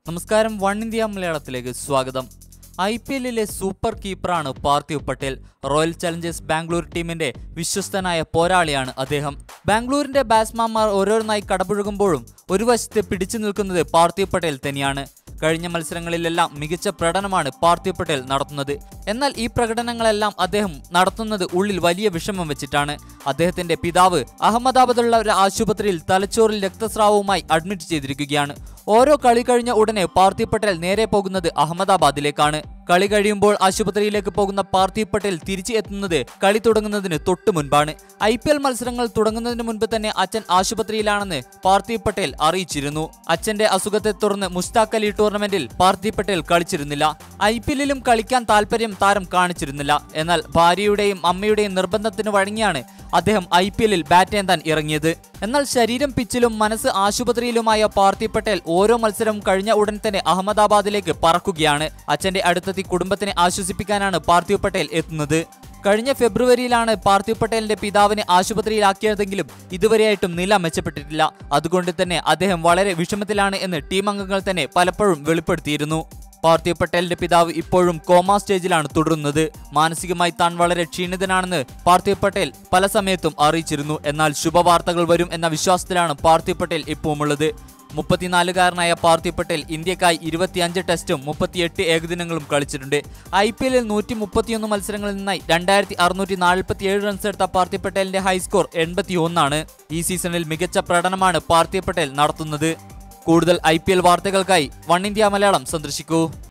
നമസ്കാരം one India മലയാളത്തിലേക്ക് സ്വാഗതം ഐ പി എല്ലിലെ സൂപ്പർ കീപ്പറാണ് പാർത്ഥിവ് പട്ടേൽ റോയൽ ചലഞ്ചേഴ്സ് ബാംഗ്ലൂർ ടീമിന്റെ വിശ്വസ്തനായ പോരാളിയാണ് അദ്ദേഹം ബാംഗ്ലൂരിന്റെ ബാറ്റ്സ്മാൻമാർ ഓരോന്നായി കടപുഴകുമ്പോഴും ഒരു വശത്ത് പിടിച്ചു നിൽക്കുന്നത് പാർത്ഥിവ് പട്ടേൽ തന്നെയാണ് കഴിഞ്ഞ മത്സരങ്ങളിലെല്ലാം മികച്ച പ്രകടനമാണ് പാർത്ഥിവ് പട്ടേൽ നടത്തുന്നത് എന്നാൽ ഈ പ്രകടനങ്ങളെല്ലാം അദ്ദേഹം നടത്തുന്നത് ഉള്ളിൽ വലിയ വിഷമം വെച്ചിട്ടാണ് അദ്ദേഹത്തിന്റെ പിതാവ് അഹമ്മദാബാദുള്ള ഒരു ആശുപത്രിയിൽ തലച്ചോറിൽ രക്തസ്രാവവുമായി അഡ്മിറ്റ് ചെയ്തിരിക്കുകയാണ് ഓരോ കളി കഴിഞ്ഞ ഉടനെ പാർത്ഥിവ് പട്ടേൽ നേരെ പോകുന്നത് അഹമ്മദാബാദിലേക്കാണ് കളി കഴിയുമ്പോൾ ആശുപത്രിയിലേക്ക് പോകുന്ന പാർത്ഥിവ് പട്ടേൽ തിരിച്ചു എത്തുന്നത് കളി തുടങ്ങുന്നതിന് തൊട്ടു മുൻപാണ് ഐ പി എൽ മത്സരങ്ങൾ തുടങ്ങുന്നതിന് മുൻപ് തന്നെ അച്ഛൻ ആശുപത്രിയിലാണെന്ന് പാർത്ഥിവ് പട്ടേൽ അറിയിച്ചിരുന്നു അച്ഛന്റെ അസുഖത്തെ തുടർന്ന് മുസ്താഖ് അലി ടൂർണമെന്റിൽ പാർത്ഥിവ് പട്ടേൽ കളിച്ചിരുന്നില്ല ഐ പി എല്ലിലും കളിക്കാൻ താല്പര്യം താരം കാണിച്ചിരുന്നില്ല എന്നാൽ ഭാര്യയുടെയും അമ്മയുടെയും നിർബന്ധത്തിന് വഴങ്ങിയാണ് അദ്ദേഹം ഐ പി എല്ലിൽ ബാറ്റ് ഏന്താൻ ഇറങ്ങിയത് എന്നാൽ ശരീരം പിച്ചിലും മനസ്സ് ആശുപത്രിയിലുമായ പാർത്ഥിവ് പട്ടേൽ ഓരോ മത്സരവും കഴിഞ്ഞ ഉടൻ തന്നെ അഹമ്മദാബാദിലേക്ക് പറക്കുകയാണ് അച്ഛന്റെ അടുത്തെത്തി കുടുംബത്തിനെ ആശ്വസിപ്പിക്കാനാണ് പാർത്ഥിവ് പട്ടേൽ എത്തുന്നത് കഴിഞ്ഞ ഫെബ്രുവരിയിലാണ് പാർത്ഥിവ് പട്ടേലിന്റെ പിതാവിനെ ആശുപത്രിയിലാക്കിയതെങ്കിലും ഇതുവരെയായിട്ടും നില മെച്ചപ്പെട്ടിട്ടില്ല അതുകൊണ്ട് തന്നെ അദ്ദേഹം വളരെ വിഷമത്തിലാണ് എന്ന് ടീം അംഗങ്ങൾ തന്നെ പലപ്പോഴും വെളിപ്പെടുത്തിയിരുന്നു പാർത്ഥിവ് പട്ടേലിന്റെ പിതാവ് ഇപ്പോഴും കോമ സ്റ്റേജിലാണ് തുടരുന്നത് മാനസികമായി താൻ വളരെ ക്ഷീണിതനാണെന്ന് പാർത്ഥിവ് പട്ടേൽ പല സമയത്തും അറിയിച്ചിരുന്നു എന്നാൽ ശുഭവാർത്തകൾ വരും എന്ന വിശ്വാസത്തിലാണ് പാർത്ഥിവ് പട്ടേൽ ഇപ്പോഴുമുള്ളത് മുപ്പത്തിനാലുകാരനായ പാർത്ഥിവ് പട്ടേൽ ഇന്ത്യക്കായി ഇരുപത്തിയഞ്ച് ടെസ്റ്റും മുപ്പത്തിയെട്ട് ഏകദിനങ്ങളും കളിച്ചിട്ടുണ്ട് ഐ പി എല്ലിൽ നൂറ്റി മുപ്പത്തിയൊന്ന് മത്സരങ്ങളിൽ നിന്നായി രണ്ടായിരത്തി അറുന്നൂറ്റി നാൽപ്പത്തിയേഴ് റൺസ് എടുത്ത പാർത്ഥിവ് പട്ടേലിന്റെ ഹൈസ്കോർ എൺപത്തി ഒന്നാണ് ഈ സീസണിൽ മികച്ച പ്രകടനമാണ് പാർത്ഥിവ് പട്ടേൽ നടത്തുന്നത് കൂടുതൽ ഐ വാർത്തകൾക്കായി വൺ ഇന്ത്യ മലയാളം സന്ദർശിക്കൂ